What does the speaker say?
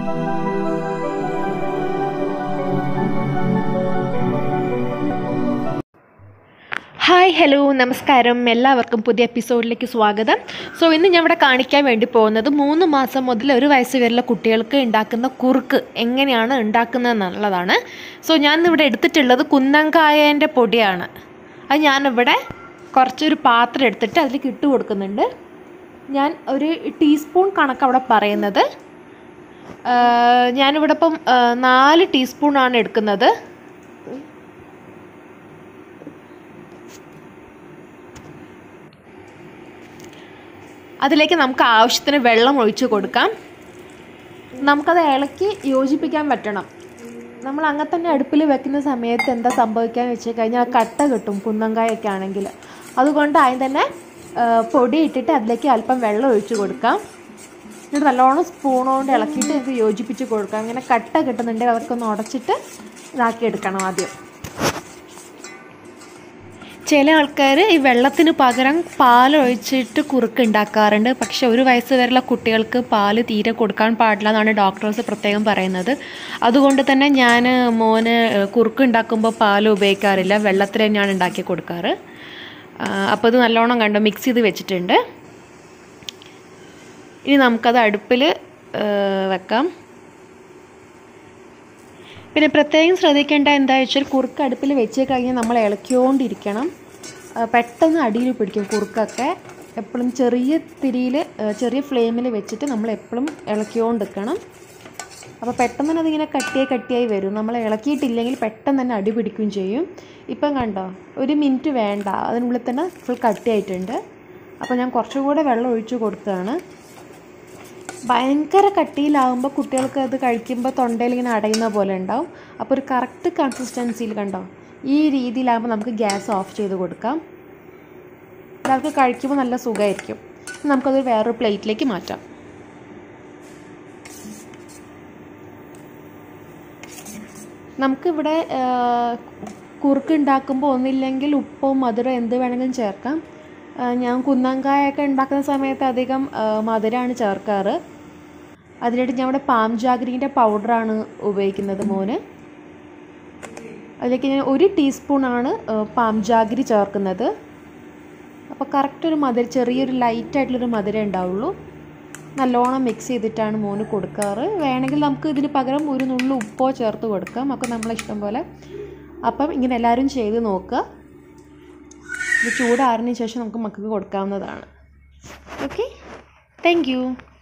hi hello നമസ്കാരം എല്ലാവർക്കും പുതിയ എപ്പിസോഡിലേക്ക് സ്വാഗതം സോ ഇന്ന് ഞാൻ ഇവിടെ കാണിക്കാൻ വേണ്ടി പോകുന്നത് മൂന്ന് മാസം മുതൽ ഒരു വയസ്സ് വരെയുള്ള കുട്ടികൾക്ക് ഉണ്ടാക്കുന്ന കുറുക്ക് എങ്ങനെയാണ് ഉണ്ടാക്കുന്നത് എന്നുള്ളതാണ് സോ ഞാൻ ഇവിടെ എടുത്തിട്ടുള്ളത് കുന്നങ്കായേൻ്റെ പൊടിയാണ് അത് ഞാനിവിടെ കുറച്ചൊരു പാത്രം എടുത്തിട്ട് അതിലേക്ക് ഇട്ട് കൊടുക്കുന്നുണ്ട് ഞാൻ ഒരു ടീസ്പൂൺ കണക്ക് അവിടെ പറയുന്നത് ആ, ഞാനിവിടെ ഇപ്പം ആ, നാല് ടീസ്പൂണാണ് എടുക്കുന്നത് അതിലേക്ക് നമുക്ക് ആവശ്യത്തിന് വെള്ളം ഒഴിച്ച് കൊടുക്കാം നമുക്കത് ഇളക്കി യോജിപ്പിക്കാൻ പറ്റണം നമ്മൾ അങ്ങനെ തന്നെ അടുപ്പിൽ വെക്കുന്ന സമയത്ത് എന്താ സംഭവിക്കാന്ന് വെച്ച് കഴിഞ്ഞാൽ കട്ട കിട്ടും കുന്നങ്കായൊക്കെ ആണെങ്കിൽ അതുകൊണ്ട് ആദ്യം തന്നെ ആ, പൊടി ഇട്ടിട്ട് അതിലേക്ക് അല്പം വെള്ളം ഒഴിച്ച് കൊടുക്കാം എന്നിട്ട് നല്ലോണം സ്പൂൺ കൊണ്ട് ഇളക്കിയിട്ട് നമുക്ക് യോജിപ്പിച്ച് കൊടുക്കാം അങ്ങനെ കട്ട കിട്ടുന്നുണ്ടെങ്കിൽ അവർക്കൊന്ന് ഉടച്ചിട്ട് ഇതാക്കി എടുക്കണം ആദ്യം ചില ആൾക്കാർ ഈ വെള്ളത്തിന് പകരം പാൽ ഒഴിച്ചിട്ട് കുറുക്ക് ഉണ്ടാക്കാറുണ്ട് പക്ഷെ ഒരു വയസ്സ് വരെയുള്ള കുട്ടികൾക്ക് പാല് തീരെ കൊടുക്കാൻ പാടില്ല എന്നാണ് ഡോക്ടേഴ്സ് പ്രത്യേകം പറയുന്നത് അതുകൊണ്ട് തന്നെ ഞാൻ മോന് കുറുക്ക് ഉണ്ടാക്കുമ്പോൾ പാൽ ഉപയോഗിക്കാറില്ല വെള്ളത്തിൽ തന്നെയാണ് ഉണ്ടാക്കി കൊടുക്കാറ് അപ്പോൾ ഇത് നല്ലോണം കണ്ടു മിക്സ് ചെയ്ത് വെച്ചിട്ടുണ്ട് ഇനി നമുക്കത് അടുപ്പിൽ വെക്കാം പിന്നെ പ്രത്യേകം ശ്രദ്ധിക്കേണ്ട എന്താ വെച്ചാൽ കുറുക്ക് അടുപ്പിൽ വെച്ച് കഴിഞ്ഞാൽ നമ്മൾ ഇളക്കിക്കൊണ്ടിരിക്കണം ആ, പെട്ടെന്ന് അടിയിൽ പിടിക്കും കുറുക്കൊക്കെ എപ്പോഴും ചെറിയ തിരിയിൽ ചെറിയ ഫ്ലെയിമിൽ വെച്ചിട്ട് നമ്മൾ എപ്പോഴും ഇളക്കിക്കൊണ്ടിരിക്കണം അപ്പോൾ പെട്ടെന്ന് തന്നെ അതിങ്ങനെ കട്ടിയായി കട്ടിയായി വരും നമ്മൾ ഇളക്കിയിട്ടില്ലെങ്കിൽ പെട്ടെന്ന് തന്നെ അടി പിടിക്കുകയും ചെയ്യും ഇപ്പം കണ്ടോ ഒരു മിനിറ്റ് വേണ്ട അതിനുള്ളിൽ തന്നെ ഫുൾ കട്ടിയായിട്ടുണ്ട് അപ്പോൾ ഞാൻ കുറച്ചുകൂടെ വെള്ളം ഒഴിച്ച് കൊടുത്തതാണ് ഭയങ്കര കട്ടിയിലാവുമ്പോൾ കുട്ടികൾക്ക് അത് കഴിക്കുമ്പോൾ തൊണ്ടയിൽ ഇങ്ങനെ അടയുന്ന പോലെ ഉണ്ടാവും അപ്പോൾ ഒരു കറക്റ്റ് കൺസിസ്റ്റൻസിയിൽ കണ്ടോ ഈ രീതിയിലാകുമ്പോൾ നമുക്ക് ഗ്യാസ് ഓഫ് ചെയ്ത് കൊടുക്കാം ഒരാൾക്ക് കഴിക്കുമ്പോൾ നല്ല സുഖമായിരിക്കും നമുക്കത് വേറൊരു പ്ലേറ്റിലേക്ക് മാറ്റാം നമുക്കിവിടെ ആ, കുറുക്ക് ഉണ്ടാക്കുമ്പോൾ ഒന്നില്ലെങ്കിൽ ഉപ്പോ മധുരം എന്ത് വേണമെങ്കിലും ചേർക്കാം ആ, ഞാൻ കുന്നങ്കായൊക്കെ ഉണ്ടാക്കുന്ന സമയത്ത് അധികം ആ, മധുരമാണ് ചേർക്കാറ് അതിനായിട്ട് ഞാൻ ഇവിടെ പാം ജാഗ്രീൻ്റെ പൗഡറാണ് ഉപയോഗിക്കുന്നത് മോന് അതിലേക്ക് ഞാൻ ഒരു ടീസ്പൂണാണ് പാം ജാഗ്രി ചേർക്കുന്നത് അപ്പോൾ കറക്റ്റ് ഒരു മധുരം ചെറിയൊരു ലൈറ്റായിട്ടുള്ളൊരു മധുരം ഉണ്ടാവുള്ളൂ നല്ലോണം മിക്സ് ചെയ്തിട്ടാണ് മോന് കൊടുക്കാറ് വേണമെങ്കിൽ നമുക്ക് ഇതിന് പകരം ഒരു നുള്ളു ഉപ്പോ ചേർത്ത് കൊടുക്കാം അപ്പോൾ നമ്മളെ ഇഷ്ടം പോലെ അപ്പം ഇങ്ങനെ എല്ലാവരും ചെയ്ത് നോക്കുക ഇത് ചൂടാറിന് ശേഷം നമുക്ക് മക്കൾക്ക് കൊടുക്കാവുന്നതാണ് ഓക്കെ താങ്ക് യു